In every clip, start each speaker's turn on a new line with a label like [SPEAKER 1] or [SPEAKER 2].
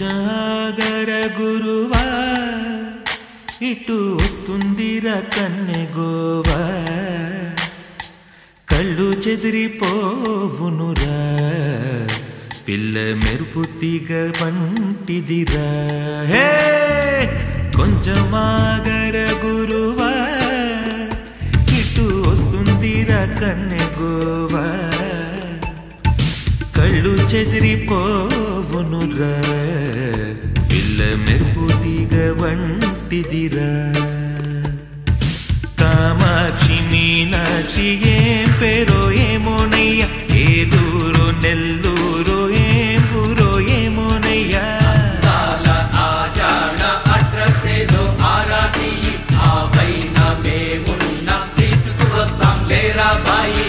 [SPEAKER 1] కొంచాగర గురువా ఇటు వస్తుందిరా కన్నె గోవా కళ్ళు చెదిరిపోవునురా పిల్ల మెరుపు తీగ వంటిదిరా హే కొంచెమాగర గురువా ఇటు వస్తుందిరా కన్నె గోవా కళ్ళు చెదిరిపోవునురా పిల్ల మెరుపు తీగ వంటిదిరా కామాక్షి మీనాక్షి ఏం పేరో ఏమోనయ్యా ఏలూరు నెల్లూరు ఏం ఊరో ఏమోనయ్యా
[SPEAKER 2] తాళ ఆజాడ అడ్రస్ ఏదో ఆరాటి ఆ పైన మేమున్న తీసుకువస్తాం లేరా బాయి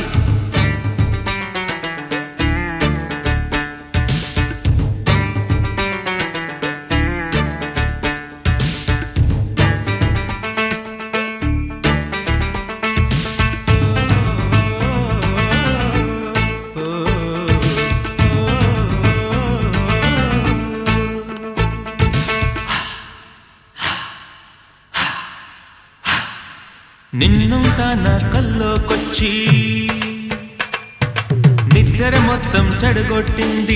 [SPEAKER 1] నిన్నుంట నా కల్లోకొచ్చి నిద్ర మొత్తం చెడగొట్టింది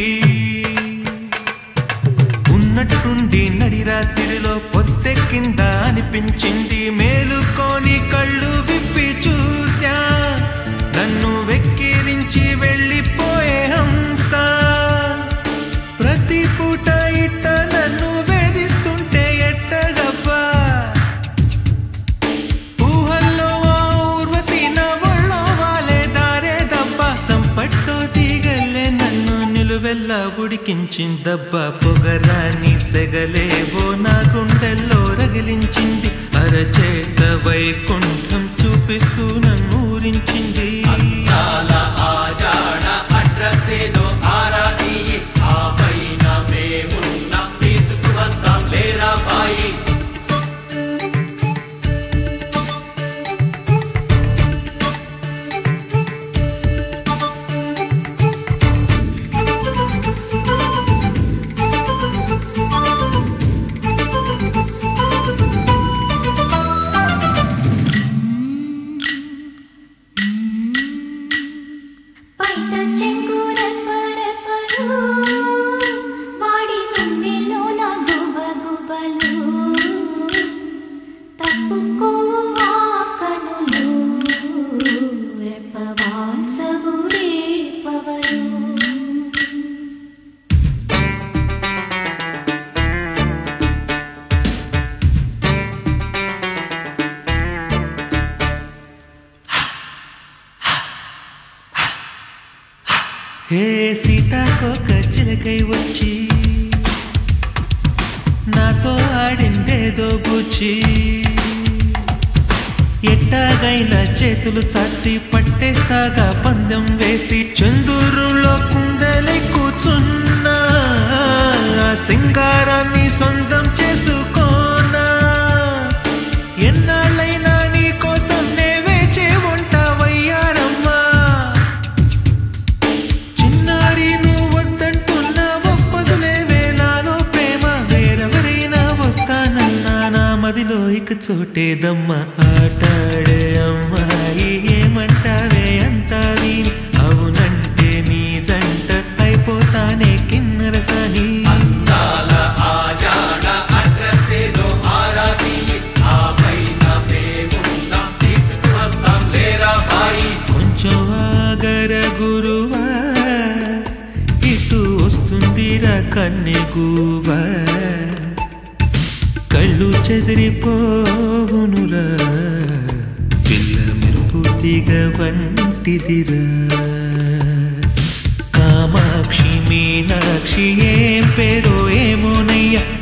[SPEAKER 1] ఉన్నట్టుండి నడిరాత్రిలో పొత్తెక్కింద అనిపించింది మేలుకొని కళ్ళు విప్పి చూశా నన్ను వెక్కిరించి వెళ్ళిపోయే హంస ప్రతి పూట ఇట్ట నన్ను వేధిస్తుంటే ఎట్టగబ్బా ఊహల్లో ఆ ఊర్వశి నా ఒళ్ళో వాలే దారే దబ్బ తంపట్టో తీగలే నన్ను నిలువెల్లా ఉడికించిందబ్బ పొగరాని సెగలేవో నా గుండెల్లో రగిలించింది అరచేత వైకుంఠం చూపిస్తూ నన్ను ఊరించింది
[SPEAKER 2] తాళ ఆజాడ అడ్రస్ ఏదో ఆరాటి ఆ పైన మేమున్న తీసుకువస్తాం లేరా బాయి
[SPEAKER 3] పైట చెంగురెప్పరెప్పలు, వాడి గుండెల్లో నా గుబగుబలు. తప్పుకోవు ఆ కనులు, రెప్పవాల్సవు రేపవలు.
[SPEAKER 1] హే సీతాకోక చిలకై వచ్చి నాతో ఆడిందేదో బుచ్చి ఎట్టాగైనా చేతులు చాచి పట్టేస్తాగా పందెం వేసి చందూరులో కుందలై కూర్చున్నా ఆ సింగారాన్ని సొంతం చేసుకోనా ఎన్నాళ్ళైనా నీ కోసం నే వేచే ఉంటావయ్యారమ్మా చిన్నారి నువ్వు వద్దంటున్నా ఒప్పదులే వేలాలో ప్రేమ వేరెవరైనా వస్తానన్నా నా మదిలో ఇక చోటేదమ్మా ఆటాడే అమ్మాయి ఏమంటావే అంతా విని అవునంటే నీ జంట అయిపోతానే కిన్నరసాని
[SPEAKER 2] తాళ ఆజాడ అడ్రస్ ఏదో ఆరాటి ఆ పైన మేమున్న తీసుకువస్తాం లేరా బాయి
[SPEAKER 1] కొంచెం ఆగర గురువా ఇటు వస్తుందిరా కన్నెగువా కళ్ళు చెదిరిపోవునురా పిల్ల మెరుపు తీగ వంటిదిరా కామాక్షి మీనాక్షి ఏం పేరో ఏమోనయ్యా